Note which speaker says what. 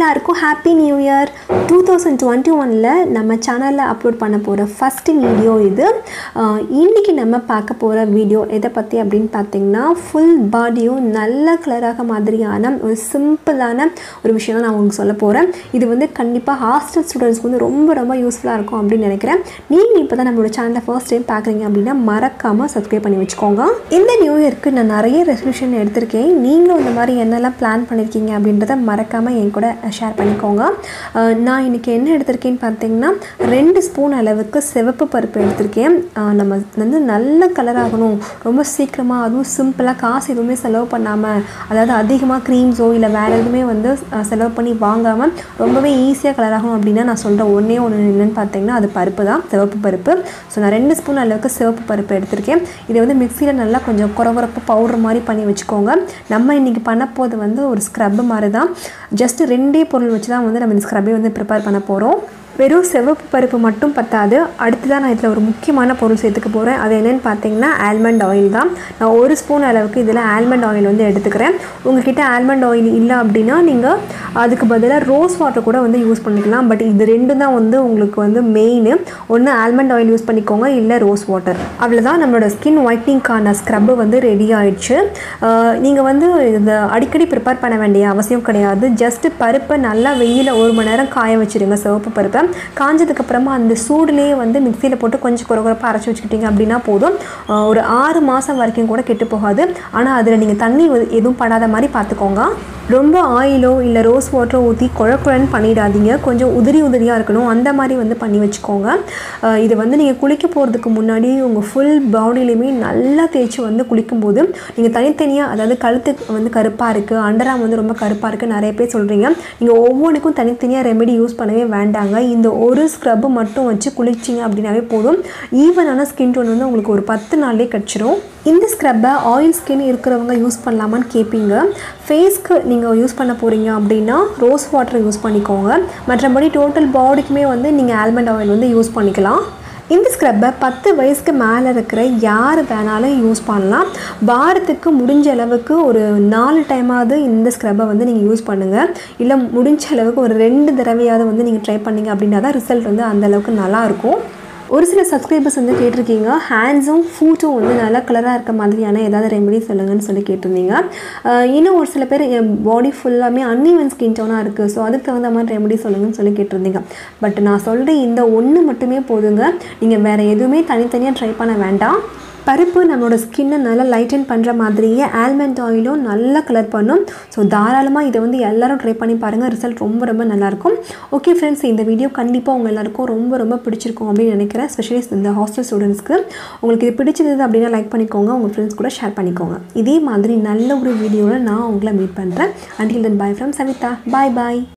Speaker 1: எல்லாருக்கும் happy new year two thousand twenty ஒனில் நம்ம சேனலில் அப்லோட் பண்ண போகிற ஃபஸ்ட்டு வீடியோ இது ஆஹ் இன்னைக்கு நம்ம பார்க்க போகிற வீடியோ எதை பற்றி அப்படின்னு பார்த்தீங்கன்னா ஃபுல் பாடியும் நல்ல கலராக மாதிரியான ஒரு சிம்பிளான ஒரு விஷயம் தான் நான் உங்களுக்கு சொல்ல போகிறேன் இது வந்து கண்டிப்பாக ஹாஸ்டல் ஸ்டூடெண்ட்ஸ்க்கு வந்து ரொம்ப ரொம்ப யூஸ்ஃபுல்லாக இருக்கும் அப்படின்னு நினைக்கிறேன் நீங்கள் இப்போ தான் நம்மளோட சேனலை ஃபர்ஸ்ட் டைம் பார்க்குறீங்க அப்படின்னா மறக்காமல் சப்ஸ்கிரைப் பண்ணி வச்சுக்கோங்க இந்த நியூ இயர்க்கு நான் நிறைய ரெசல்யூஷன் எடுத்திருக்கேன் நீங்களும் இந்த மாதிரி என்னெல்லாம் பிளான் பண்ணியிருக்கீங்க அப்படின்றத மறக்காமல் என் கூட ஷேர் பண்ணிக்கோங்க அஹ் நான் இன்றைக்கி என்ன எடுத்திருக்கேன்னு பார்த்தீங்கன்னா ரெண்டு ஸ்பூன் அளவுக்கு சிவப்பு பருப்பு எடுத்திருக்கேன் அஹ் நம்ம வந்து நல்ல கலர் ஆகணும் ரொம்ப சீக்கிரமாக அதுவும் சிம்பிளாக காசு எதுவுமே செலவு பண்ணாமல் அதாவது அதிகமாக க்ரீம்ஸோ இல்லை வேறு எதுவுமே வந்து அஹ் செலவு பண்ணி வாங்காமல் ரொம்பவே ஈஸியாக கலர் ஆகணும் அப்படின்னா நான் சொல்கிற ஒன்றே ஒன்று என்னென்னு பார்த்தீங்கன்னா அது பருப்பு தான் சிவப்பு பருப்பு ஸோ நான் ரெண்டு ஸ்பூன் அளவுக்கு சிவப்பு பருப்பு எடுத்திருக்கேன் இதை வந்து மிக்சியில் நல்லா கொஞ்சம் குறகுறப்பு பவுடர் மாதிரி பண்ணி வச்சுக்கோங்க நம்ம இன்றைக்கி பண்ண போது வந்து ஒரு ஸ்க்ரப் மாதிரி தான் ஜஸ்ட் ரெண்டே பொருள் வச்சு தான் வந்து நம்ம இந்த ஸ்க்ரப்பை வந்து ப்ரிப்பேர் பண்ண போகிறோம் வெறும் சிவப்பு பருப்பு மட்டும் பத்தாது அடுத்ததான் நான் இதில் ஒரு முக்கியமான பொருள் சேர்த்துக்க போகிறேன் அது என்னென்னு பார்த்தீங்கன்னா ஆல்மண்ட் ஆயில் தான் நான் ஒரு ஸ்பூன் அளவுக்கு இதில் ஆல்மண்ட் ஆயில் வந்து எடுத்துக்கிறேன் உங்ககிட்ட ஆல்மண்ட் ஆயில் இல்லை அப்படின்னா நீங்கள் அதுக்கு பதிலாக ரோஸ் வாட்டர் கூட வந்து யூஸ் பண்ணிக்கலாம் பட் இது ரெண்டும் தான் வந்து உங்களுக்கு வந்து மெயின் ஒன்று ஆல்மண்ட் ஆயில் யூஸ் பண்ணிக்கோங்க இல்லை ரோஸ் வாட்டர் அவ்வளோதான் நம்மளோட ஸ்கின் ஒயிட்னிங்க்கான ஸ்க்ரப்பு வந்து ரெடி ஆயிடுச்சு நீங்கள் வந்து இதை அடிக்கடி ப்ரிப்பேர் பண்ண வேண்டிய அவசியம் கிடையாது ஜஸ்ட்டு பருப்பை நல்லா வெயில ஒரு மணி நேரம் காய வச்சுருங்க சிவப்பு பருப்பை காஞ்சதுக்கப்புறமா அந்த சூடுலேயே வந்து மிக்சியில் போட்டு கொஞ்சம் குறகுறப்பாக அரைச்சி வச்சுக்கிட்டீங்க அப்படின்னா போதும் ஆஹ் ஒரு ஆறு மாதம் வரைக்கும் கூட கெட்டு போகாது ஆனால் அதில் நீங்கள் தண்ணி எது- எதுவும் படாத மாதிரி பார்த்துக்கோங்க ரொம்ப ஆயிலோ இல்லை ரோஸ் வாட்டரோ ஊற்றி குழக்குழன்னு பண்ணிடாதீங்க கொஞ்சம் உதிரி உதிரியாக இருக்கணும் அந்த மாதிரி வந்து பண்ணி வச்சுக்கோங்க ஆஹ் இது வந்து நீங்கள் குளிக்க போகிறதுக்கு முன்னாடி உங்கள் ஃபுல் பாடியிலையுமே நல்லா தேய்ச்சி வந்து குளிக்கும்போது நீங்கள் தனித்தனியாக அதாவது கழுத்து வந்து கருப்பாக இருக்குது அண்டராம் வந்து ரொம்ப கருப்பாக இருக்குது நிறைய பேர் சொல்கிறீங்க நீங்கள் ஒவ்வொன்றுக்கும் தனித்தனியாக ரெமெடி யூஸ் பண்ணவே வேண்டாங்க இந்த ஒரு ஸ்க்ரப்பு மட்டும் வச்சு குளிச்சிங்க அப்படின்னாவே போதும் ஈவனான ஸ்கின் டோன் வந்து உங்களுக்கு ஒரு பத்து நாள்லேயே கிடச்சிரும் இந்த ஸ்க்ரப்பை ஆயில் ஸ்கின் இருக்கிறவங்க யூஸ் பண்ணலாமான்னு கேட்பீங்க ஃபேஸ்க்கு நீங்கள் யூஸ் பண்ண போகிறீங்க அப்படின்னா ரோஸ் வாட்டர் யூஸ் பண்ணிக்கோங்க மற்றபடி டோட்டல் பாடிக்குமே வந்து நீங்கள் ஆல்மண்ட் ஆயில் வந்து யூஸ் பண்ணிக்கலாம் இந்த ஸ்க்ரப்பை பத்து வயசுக்கு மேலே இருக்கிற யார் வேணாலும் யூஸ் பண்ணலாம் வாரத்துக்கு முடிஞ்ச அளவுக்கு ஒரு நாலு டைமாவது இந்த ஸ்க்ரப்பை வந்து நீங்கள் யூஸ் பண்ணுங்கள் இல்லை முடிஞ்ச அளவுக்கு ஒரு ரெண்டு தடவையாவது வந்து நீங்கள் ட்ரை பண்ணீங்க அப்படின்னா தான் ரிசல்ட் வந்து அந்த அளவுக்கு நல்லாயிருக்கும் ஒரு சில சப்ஸ்கிரைபர்ஸ் வந்து கேட்டிருக்கீங்க ஹேண்ட்ஸும் ஃபூட்டும் வந்து நல்ல கலராக இருக்க மாதிரியான ஏதாவது ரெமெடி சொல்லுங்கன்னு சொல்லி கேட்டிருந்தீங்க ஆஹ் இன்னும் ஒரு சில பேர் என் பாடி ஃபுல்லாமே அன்இவன் ஸ்கின் டோனாக இருக்குது ஸோ அதுக்கு தகுந்த மாதிரி ரெமெடி சொல்லுங்கன்னு சொல்லி கேட்டிருந்தீங்க பட் நான் சொல்கிற இந்த ஒன்று மட்டுமே போதுங்க நீங்கள் வேறு எதுவுமே தனித்தனியாக ட்ரை பண்ண வேண்டாம் பருப்பு நம்மளோட ஸ்கின்னை நல்லா லைட்டன் பண்ணுற மாதிரியே ஆல்மண்ட் ஆயிலும் நல்லா கலர் பண்ணும் ஸோ தாராளமாக இதை வந்து எல்லாரும் ட்ரை பண்ணி பாருங்கள் ரிசல்ட் ரொம்ப ரொம்ப நல்லாயிருக்கும் ஓகே ஃப்ரெண்ட்ஸ் இந்த வீடியோ கண்டிப்பாக உங்கள் எல்லாருக்கும் ரொம்ப ரொம்ப பிடிச்சிருக்கும் அப்படின்னு நினைக்கிறேன் ஸ்பெஷலி இந்த ஹாஸ்டல் ஸ்டூடெண்ட்ஸ்க்கு உங்களுக்கு இது பிடிச்சிருந்தது அப்படின்னா லைக் பண்ணிக்கோங்க உங்கள் ஃப்ரெண்ட்ஸ் கூட ஷேர் பண்ணிக்கோங்க இதே மாதிரி நல்ல ஒரு வீடியோவில் நான் உங்களை மீட் பண்ணுறேன் until then bye from Savitha bye bye